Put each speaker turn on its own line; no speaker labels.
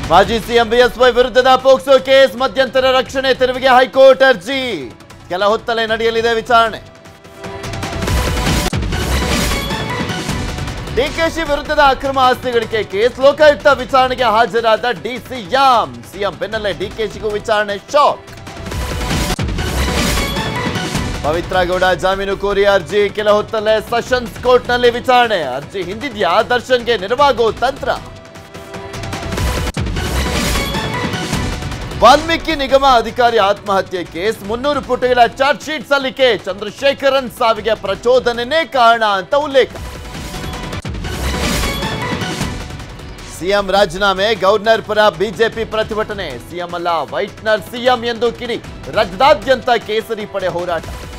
ಮಾಜಿ CM BSY ವಿರುದ್ಧದ POCSO case ಮಧ್ಯಂತರ ರಕ್ಷಣೆ ತೆರವಿಗೆ ಹೈಕೋರ್ಟ್ ಅರ್ಜಿ ಕೆಲ ಹೊತ್ತಲೇ ನಡೆಯಲಿದೆ ವಿಚಾರಣೆ ಡಿಕೆಶಿ ವಿರುದ್ಧದ ಅಕ್ರಮ ಆಸ್ತಿ ಗಳಿಕೆ ಕೇಸ್ ಲೋಕಾಯುಕ್ತ ವಿಚಾರಣೆಗೆ ಹಾಜರಾದ ಡಿಸಿಎಂ ಸಿಎಂ ಬೆನ್ನಲ್ಲೇ ಡಿಕೆಶಿಗೂ ವಿಚಾರಣೆ ಶಾಕ್ ಪವಿತ್ರ ಗೌಡ ಜಾಮೀನು ಕೋರಿ ಅರ್ಜಿ ಕೆಲ ಹೊತ್ತಲ್ಲೇ ಸೆಷನ್ಸ್ ಕೋರ್ಟ್ನಲ್ಲಿ ವಿಚಾರಣೆ ಅರ್ಜಿ ಹಿಂದಿದ್ಯಾ ದರ್ಶನ್ಗೆ ನೆರವಾಗೋ ತಂತ್ರ ವಾಲ್ಮೀಕಿ ನಿಗಮ ಅಧಿಕಾರಿ ಆತ್ಮಹತ್ಯೆ ಕೇಸ್ ಮುನ್ನೂರು ಪುಟಗಳ ಚಾರ್ಜ್ ಶೀಟ್ ಸಲ್ಲಿಕೆ ಚಂದ್ರಶೇಖರನ್ ಸಾವಿಗೆ ಪ್ರಚೋದನೆನೇ ಕಾರಣ ಅಂತ ಉಲ್ಲೇಖ ಸಿಎಂ ರಾಜೀನಾಮೆ ಗವರ್ನರ್ ಪರ ಬಿಜೆಪಿ ಪ್ರತಿಭಟನೆ ಸಿಎಂ ಅಲ್ಲ ವೈಟ್ನರ್ ಸಿಎಂ ಎಂದು ಕಿಡಿ ರಾಜ್ಯದಾದ್ಯಂತ ಕೇಸರಿ ಪಡೆ ಹೋರಾಟ